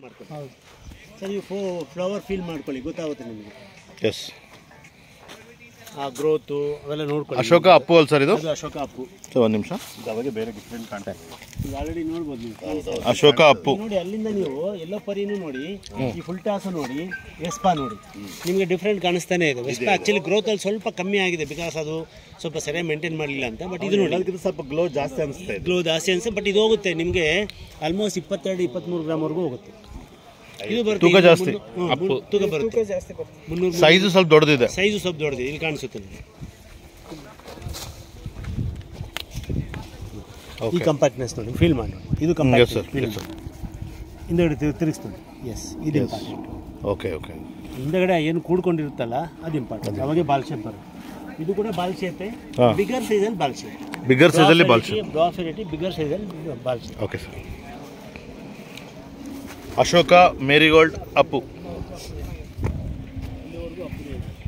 ಮಾಡ್ಕೊಳ್ಳಿ ಹೌದು ಸರ್ ನೀವು ಫೋ ಫ್ಲವರ್ ಫೀಲ್ ಮಾಡ್ಕೊಳ್ಳಿ ಗೊತ್ತಾಗುತ್ತೆ ನಿಮಗೆ ಎಸ್ ಆ ಗ್ರೋತು ಅವೆಲ್ಲ ನೋಡ್ಕೊಳ್ಳಿ ಅಶೋಕ ಅಪ್ಪು ಅಲ್ ಸರ್ ಇದು ಅದು ಅಶೋಕ ಅಪ್ಪು ಸರ್ ಒಂದು ನಿಮಿಷ ಅವಾಗೆ ಬೇರೆ ಡಿಫ್ರೆಂಟ್ ಕಾಣ್ತಾ ಈಗ ಆಲ್ರೆಡಿ ನೋಡ್ಬೋದು ನೀವು ಅಶೋಕ ಅಪ್ಪು ನೋಡಿ ಅಲ್ಲಿಂದ ನೀವು ಎಲ್ಲೋ ಪರಿನೂ ನೋಡಿ ಈ ಫುಲ್ ಟಾಸು ನೋಡಿ ವೆಸ್ಪಾ ನೋಡಿ ನಿಮಗೆ ಡಿಫ್ರೆಂಟ್ ಕಾಣಿಸ್ತಾನೆ ಇದೆ ವೆಸ್ಪಾ ಆಕ್ಚುಲಿ ಗ್ರೋತ್ ಅಲ್ಲಿ ಸ್ವಲ್ಪ ಕಮ್ಮಿ ಆಗಿದೆ ಬಿಕಾಸ್ ಅದು ಸ್ವಲ್ಪ ಸರಿಯಾಗಿ ಮೇಂಟೈನ್ ಮಾಡಲಿಲ್ಲ ಅಂತ ಬಟ್ ಇದು ನೋಡಿ ಅದಕ್ಕಿಂತ ಸ್ವಲ್ಪ ಗ್ಲೋ ಜಾಸ್ತಿ ಅನಿಸ್ತಾ ಇದೆ ಗ್ಲೋ ಜಾಸ್ತಿ ಅನ್ಸುತ್ತೆ ಬಟ್ ಇದು ಹೋಗುತ್ತೆ ನಿಮಗೆ ಆಲ್ಮೋಸ್ಟ್ ಇಪ್ಪತ್ತೆರಡು ಇಪ್ಪತ್ತ್ಮೂರು ಗ್ರಾಮ್ವರೆಗೂ ಹೋಗುತ್ತೆ ಇದು ಬರುತ್ತೆ ತೂಕ ಇದು ಜಾಸ್ತಿ. ಮುನ್ನೂ- ಹ್ಮ್, ಮುನ್ನೂ- ತೂಕ ಬರುತ್ತೆ ಜಾಸ್ತಿ ಬರ್ತದೆ ಮುನ್ನೂರು ಸೈಜು ಸ್ವಲ್ಪ ದೊಡ್ಡದಿದೆ ಸೈಜು ಸ್ವಲ್ಪ ದೊಡ್ಡದಿದೆ ಇಲ್ಲಿ ಕಾಣಿಸುತ್ತೆ ನಿಮಗೆ ಈ ಓಕೆ ಕಂಪಾರ್ಟ್ನೆಸ್ ನೋಡಿ ಫೀಲ್ ಮಾಡಿ ನೋಡಿ. ಇದು yes compactness sir feel yes sir ಹಿಂದಗಡೆ ತಿರು- ತಿರುಗಿಸ್ತೀನಿ ಎಸ್ ಇದು ಇಂಪಾರ್ಟೆಂಟ್ ಓಕೆ ಓಕೆ ಹಿಂದಗಡೆ ಏನು ಕೂಡ್ಕೊಂಡಿರುತ್ತಲ್ಲ ಅದು ಇಂಪಾರ್ಟೆಂಟ್ ಅವಾಗೆ ಬಾಲ್ ಶೇಪ್ ಬರುತ್ತೆ ಇದು ಕೂಡ ಬಾಲ್ ಶೇಪೇ ಹಾ. ಬಿಗರ್ ಸೈಜಲ್ಲಿ ಬಾಲ್ ಶೇಪ್ ಬಿಗರ್ ಸೈಜಲ್ಲಿ ಬಾಲ್ ಶೇಪ್ ಬ್ರಾಫಿನಿಟಿ ಬಿಗರ್ ಸೈಜಲ್ಲಿ ball shape okay sir Ashoka marigold Appu